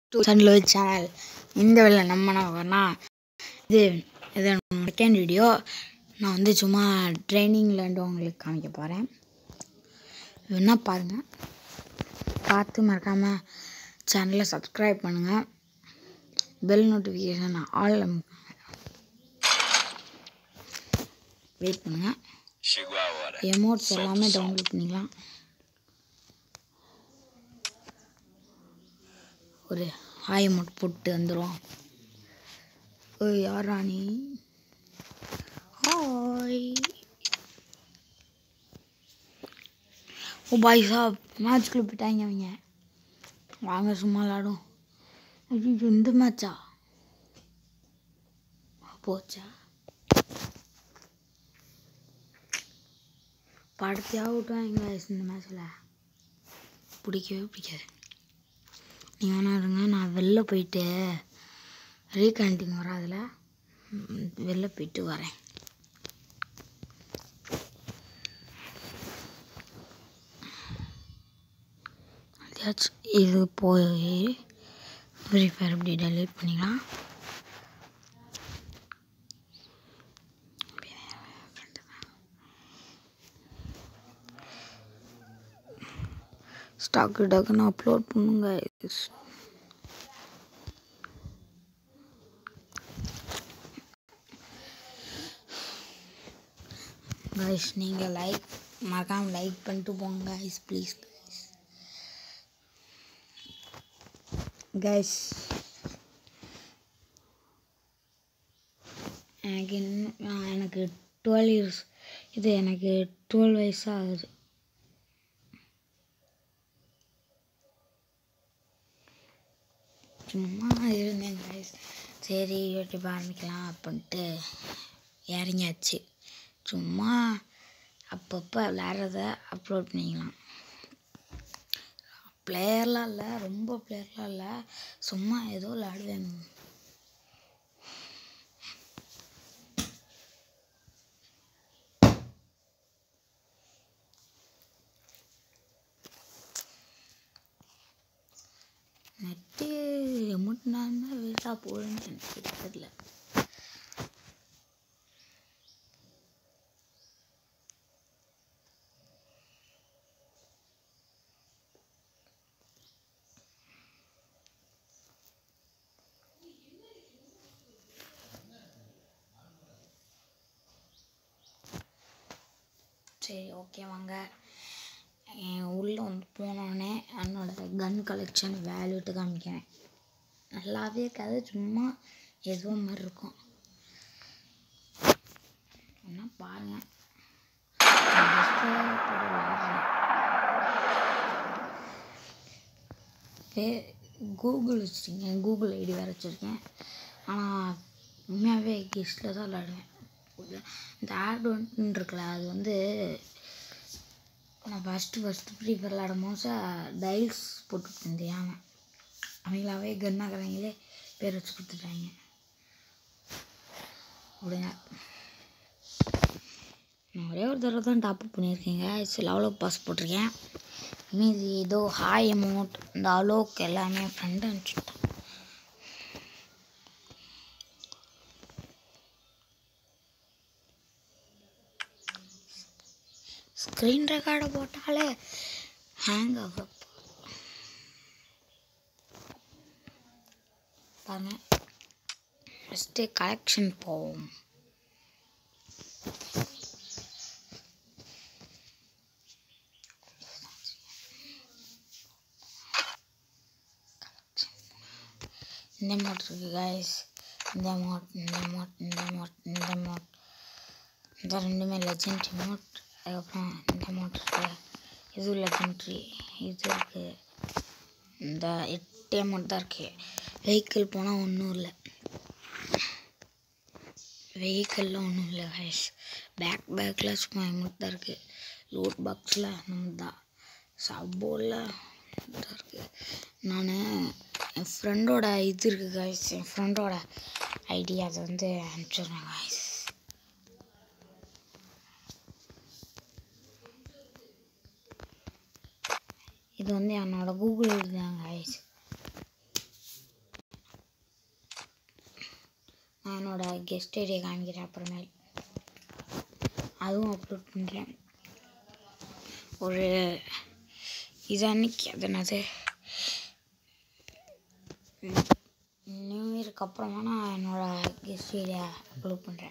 To சன்லோய் channel இந்த வேலை நம்ம என்ன பார்க்கறோம்னா இது இது செகண்ட் வீடியோ நான் வந்து சும்மா ட்ரைனிங்லேருந்து உங்களுக்கு காமிக்க போகிறேன் என்ன பாருங்கள் பார்த்து மறக்காமல் சேனலை சப்ஸ்கிரைப் பண்ணுங்கள் பெல் நோட்டிஃபிகேஷன் ஆல் வெயிட் பண்ணுங்கள் Chegou a hora. எமோட்ஸ் எல்லாமே டவுன்லோட் பண்ணிக்கலாம் ஒரு ஹாய் எமோட் போட்டு வந்துடும் ஓய் யாரா நீ ஹாய் ஓ பாய் சாப் மேட்ச்குள்ளே போயிட்டாங்க அவங்க வாங்க சும்மா விளாடும் ஐயோ இந்த மேட்சா போச்சா படத்தையாக விட்டுவாங்க இந்த மேட்ச்சில் பிடிக்கவே பிடிக்காது நீ வேணா இருங்க நான் வெளில போயிட்டு ரீகனெக்டிங் வராதுல ம், வெளில போயிட்டு வரேன் அதாச்சும் இது போய் ஃப்ரீ ஃபயர் இப்படி டெலீட் பண்ணிக்கலாம் ஸ்டாக்கு டக்குன்னு அப்லோட் பண்ணுங்க கைஸ் நீங்கள் லைக் மறக்காமல் லைக் பண்ணிட்டு போங்க கைஸ் ப்ளீஸ் கைஸ் எனக்கு இன்னும் நான் எனக்கு டுவெல் இயர்ஸ் இது எனக்கு டுவெல் வயசாக ஆகுது சும்மா இருந்தேன் கைஸ் சரி யூடியூப் ஆரம்பிக்கலாம் அப்படின்ட்டு இறங்கியாச்சு சும்மா அப்பப்போ விளையாடுறத அப்லோட் பண்ணிக்கலாம் பிளேயர்லாம் இல்லை ரொம்ப பிளேயர்லாம் இல்லை சும்மா ஏதோ விளையாடுவேன் நெட்டு எமௌண்ட் நான் தான் வேஸ்ட்டாக போடுன்னு எனக்கு தெரியல சரி ஓகே வாங்க என் உள்ளே வந்து போனோடனே என்னோட கன் கலெக்ஷன் வேல்யூட்டு காமிக்கிறேன் நல்லாவே இருக்காது சும்மா ஏதோ மாதிரி இருக்கும் என்ன பாருங்க நான் just போட்டு விளையாடுறேன். பே கூகுள் வச்சுருக்கேன் கூகுள் ஐடி வேறு வச்சுருக்கேன் ஆனால் உண்மையாகவே கெஸ்ட்டில் தான் விளையாடுவேன் இந்த ஆட் ஒன் இருக்குல்ல அது வந்து நான் ஃபஸ்ட்டு ஃபஸ்ட்டு ஃப்ரீ ஃபயர் விளாடும் போது டைல்ஸ் போட்டு இருந்தேன் அவங்களாவே கன்னாக்கிறவங்களே பேர் வச்சு கொடுத்துட்டாங்க அப்படிங்க நான் ஒரே ஒரு தடவை தான் டாப் பண்ணியிருக்கேங்க சில அவ்வளோ பாஸ் போட்டிருக்கேன் மீதி ஏதோ ஹாய் அமௌண்ட் இந்த அலோக் எல்லாமே ஃப்ரெண்டு அனுப்பிச்சுட்டேன் ஸ்க்ரீன் ரெக்கார்டை போட்டாலே ஹேங் ஆகும் பாருங்க ஃபஸ்ட்டு கலெக்ஷன் போவோம் இந்த மோட் இருக்கு கைஸ் இந்த மோட் இந்த மோட் இந்த மோட் இந்த மோட் இந்த ரெண்டுமே லெஜெண்ட்ரி மோட் அதுக்கப்புறம் இந்த மோட் இருக்கு இது லெஜெண்ட்ரி இது இருக்கு இந்த எட்டு அமௌண்ட் தான் இருக்கு வெஹிக்கிள் போனால் ஒன்றும் இல்லை வெஹிக்கிளில் ஒன்றும் இல்லை கைஸ் பேக் பேக்கில் சும்மா அமௌண்ட் தான் இருக்குது லோட் பாக்ஸில் நம்ம தான் சப்போவில் தான் இருக்குது நான் என் ஃப்ரெண்டோட இது இருக்குது கைஸ் என் ஃப்ரெண்டோட ஐடி அதை வந்து அனுப்பிச்சிடுறேன் கைஸ் இது வந்து என்னோட கூகுள் இதுதாங்க கைஸ் நான் என்னோடய கெஸ்ட் ஐடியா காமிக்கிறேன் அப்புறமேல் அதுவும் அப்லோட் பண்ணுறேன் ஒரு இது அன்னைக்கு அது என்னது நியூ இயருக்கு அப்புறமா நான் என்னோடய கெஸ்ட் ஐடியா அப்லோட் பண்ணுறேன்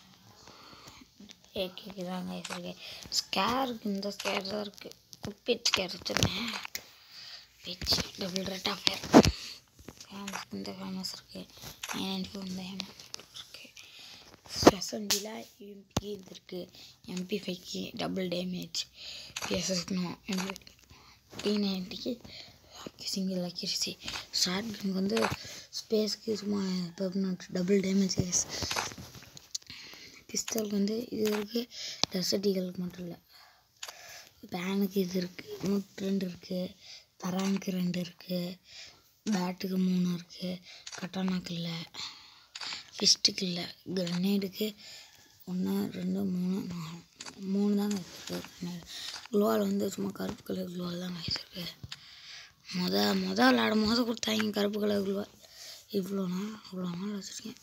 கேட்குதாங்க இருக்கு ஸ்கேருக்கு இந்த ஸ்கேர் தான் இருக்குது குப்பேட் ஸ்கேர் வச்சுருந்தேன் பிச் double rate of fire famous இந்த ஃபேமஸ் இருக்குது நைன் ஃபோர் இந்த இருக்குது எஸ்என்டியில் எம்பி இது இருக்குது எம்பி ஃபைவ்க்கு டபுள் டேமேஜ் பிஎஸ்எஸ்னோ எம்பி டி நைன்ட்டிக்கு சிங்கிள் அக்யூரிசி ஷார்ட் கனுக்கு வந்து ஸ்பேஸ்க்கு சும்மா டபுள் டேமேஜ் பிஸ்தலுக்கு வந்து இது இருக்குது டெசர்டிகளுக்கு மட்டும் இல்லை பேனுக்கு இது இருக்குது நூற்றி ரெண்டு இருக்குது தரானுக்கு ரெண்டு இருக்குது பேட்டுக்கு மூணு இருக்குது கட்டானாக்கு இல்லை ஃபிஸ்ட்டுக்கு இல்லை கிரனேடுக்கு ஒன்று ரெண்டு மூணு நாலு மூணு தாங்க இருக்குது கிரனேடு குளோவால் வந்து சும்மா கருப்பு கலர் குளோவால் தாங்க வச்சுருக்கு மொத மொதல் விளாடும் போது கொடுத்தாங்க கருப்பு கலர் குளோவால் இவ்வளோனா இவ்வளோ நாள் வச்சுருக்கேன்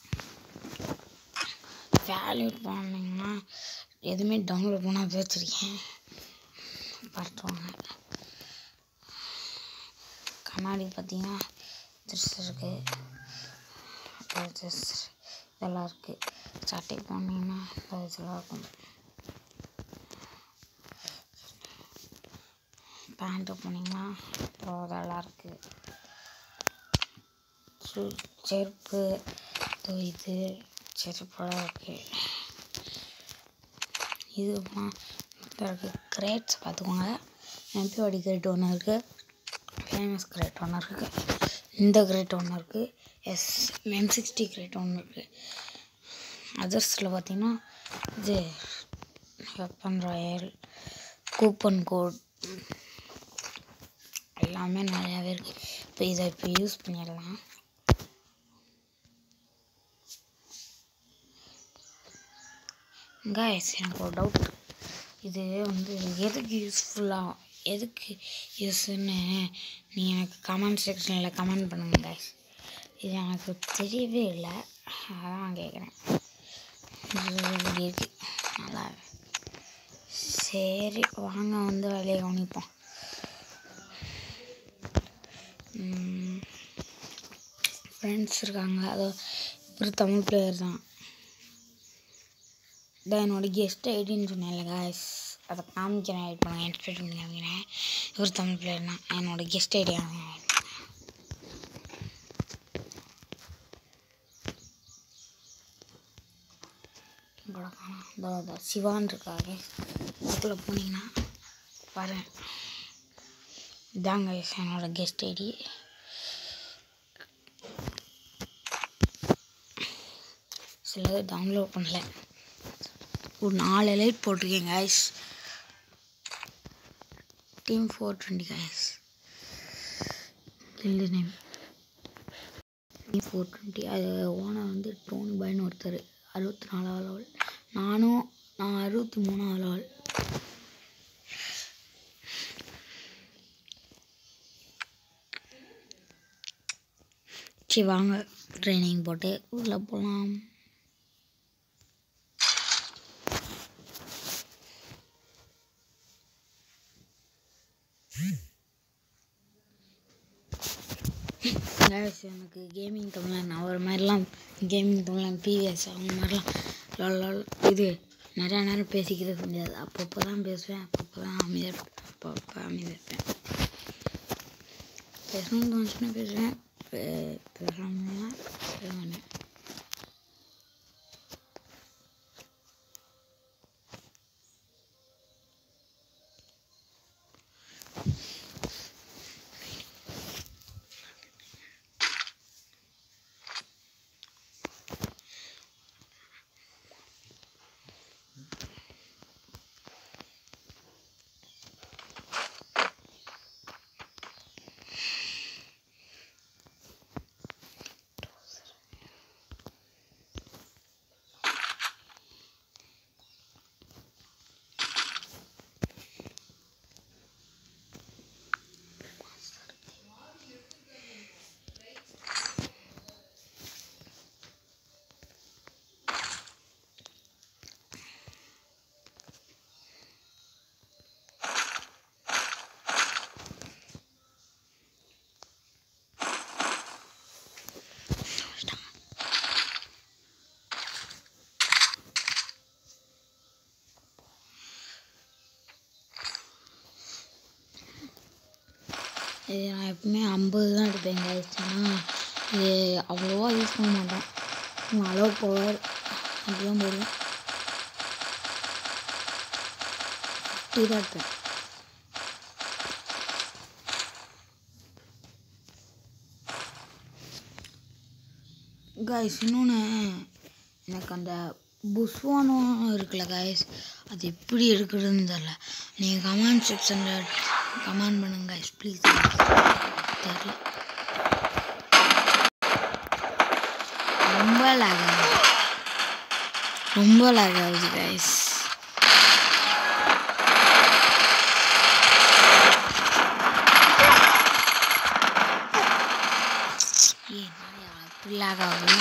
வேல்யூட் பண்ணிங்கன்னா எதுவுமே டவுன்லோட் பண்ணால் வச்சுருக்கேன் பார்த்துவாங்க கண்ணாடி பார்த்தீங்கன்னா திருசு இருக்குது இதெல்லாம் இருக்குது சட்டை போனீங்கன்னா இதெல்லாம் இருக்கும் பேண்ட்டு போனீங்கன்னா இதெல்லாம் இருக்குது ஷூ செருப்பு இது செருப்பெல்லாம் இருக்குது இது இருக்குது கிரேட்ஸ் பார்த்துக்கோங்க எம்பிஓடி கிரேட் ஒன்று இருக்குது ஃபேமஸ் கிரேட் ஒன்று இருக்குது இந்த கிரேட் ஒன்று இருக்குது எஸ் எம் சிக்ஸ்டி கிரேட் ஒன்று இருக்குது அதர்ஸில் பார்த்தீங்கன்னா இது வெப்பன் ராயல் கூப்பன் கோட் எல்லாமே நிறையாவே இருக்குது இப்போ இதை இப்போ யூஸ் பண்ணிடலாம் காய்ஸ் எனக்கு ஒரு டவுட் இது வந்து எதுக்கு யூஸ்ஃபுல்லாக எதுக்கு யூஸ்ன்னு நீ எனக்கு கமெண்ட் செக்ஷனில் கமெண்ட் பண்ணுங்க காய்ஸ் இது எனக்கு தெரியவே இல்லை அதான் நான் கேட்குறேன் இப்படி இருக்கு நல்லா சரி வாங்க வந்து வேலையை கவனிப்போம் ஃப்ரெண்ட்ஸ் இருக்காங்க அதோ ஒரு தமிழ் பிளேயர் தான் இதான் என்னோடய கெஸ்ட் ஐடின்னு சொன்னேன்ல காய்ஸ் அதை காமிக்கிறேன் ஆட் பண்ணுங்க என்ஸ்பெக்ட் பண்ணி காமிக்கிறேன் இவர் தமிழ் பிளேயர் தான் என்னோட கெஸ்ட் ஐடி இதோ சிவான் இருக்காரு இதுக்குள்ளே போனீங்கன்னா பாருங்க இதாங்க என்னோட கெஸ்ட் ஐடி சிலது டவுன்லோட் பண்ணல ஒரு நாலு லைட் போட்டிருக்கேன் guys team four twenty guys guild name team four twenty அது ஓனர் வந்து டோன் பாய்னு ஒருத்தர் அறுபத்தி நாலாவது லெவல் நானும் நான் அறுபத்தி மூணாவது லெவல் சரி வாங்க ட்ரைனிங் போட்டு உள்ளே போகலாம் guys எனக்கு கேமிங் தமிழன் அவர் மாதிரிலாம் கேமிங் தமிழன் பிவிஎஸ் அவங்க மாதிரிலாம் லொல் லொல் இது நிறையா நேரம் பேசிக்கிறது முடியாது அப்பப்போ தான் பேசுவேன் அப்பப்போ தான் அமைதியாக இருப்பேன் அப்பப்போ அமைதியாக இருப்பேன் பேசணும்னு தோணுச்சுன்னா பேசுவேன் பே- பேசாமலாம் பேச மாட்டேன் இது நான் எப்பவுமே ஐம்பது தான் எடுப்பேன் கைஸ் ஆனால் இது அவ்வளோவா யூஸ் பண்ண மாட்டேன் சும்மா அளவு பவர் அப்படிதான் போடுவேன் ஃபிஃப்டி தான் எடுப்பேன் கைஸ் இன்னொன்று எனக்கு அந்த புஸ்வானம் இருக்குல்ல கைஸ் அது எப்படி எடுக்கிறதுன்னு தெரில நீங்கள் கமெண்ட் செக்ஷனில் கமெண்ட் பண்ணுங்க கைஸ் ப்ளீஸ் தெரில ரொம்ப லேக் ஆகுது ரொம்ப லேக் ஆகுது கைஸ் ஏன் அப்படி லேக் ஆகுது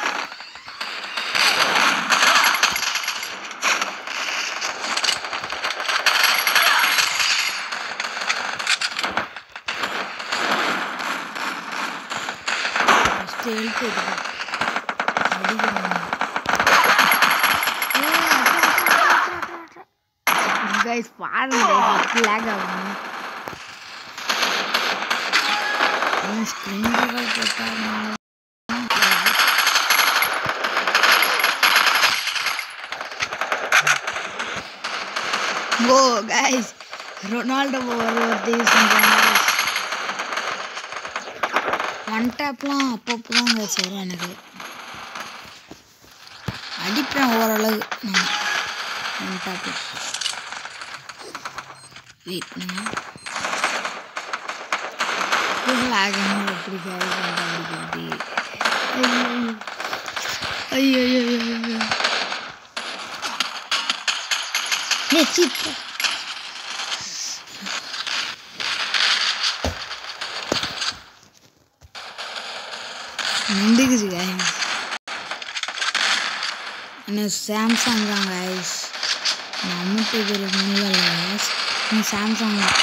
ஃபஸ்ட்டு எழுத்து எடுக்கும் அடிக்கணும் கைஸ் பாருங்க எப்படி லேக் ஆகும் ஸ்க்ரீன் ரெக்கார்ட் போட்டால் ஓ கைஸ் ரொனால்டோ வருவது ஒன் டேப்லாம் அப்பப்போ தான் கைஸ் வரும் எனக்கு அடிப்பேன் ஓரளவு நான் ஒன் டேப்பில் வெயிட் பண்ணுங்க ஆகணும் எப்படி கைஸ் அடிக்கிறது ஐயோ ஐயோ ஐயோ ஐயோ ஏ சீப்பா நின்றுக்குது கைஸ் என்ன சாம்சங் தான் கைஸ் நம்மட்டு பேர் முடியல கைஸ் நீ சாம்சங் தான்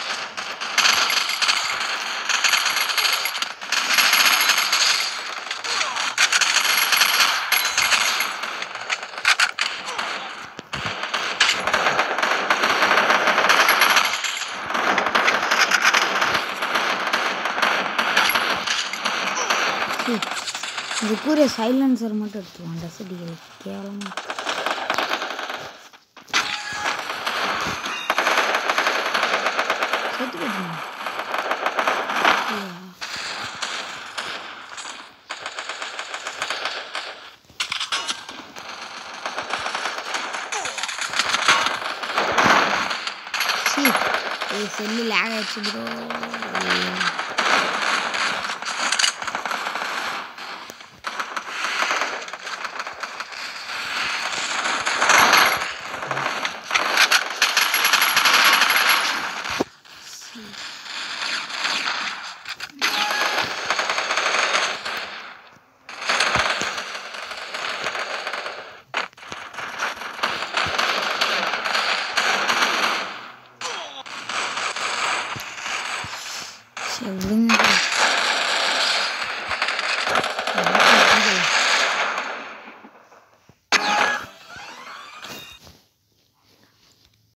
இது கூறிய சைலன்சர் மட்டும் எடுத்துக்கலாம் ட்ரெஸ் அடிக்கிறது கேவலமாக செத்து போட்டுருங்க செல்லு லேக் ஆயிடுச்சு ப்ரோ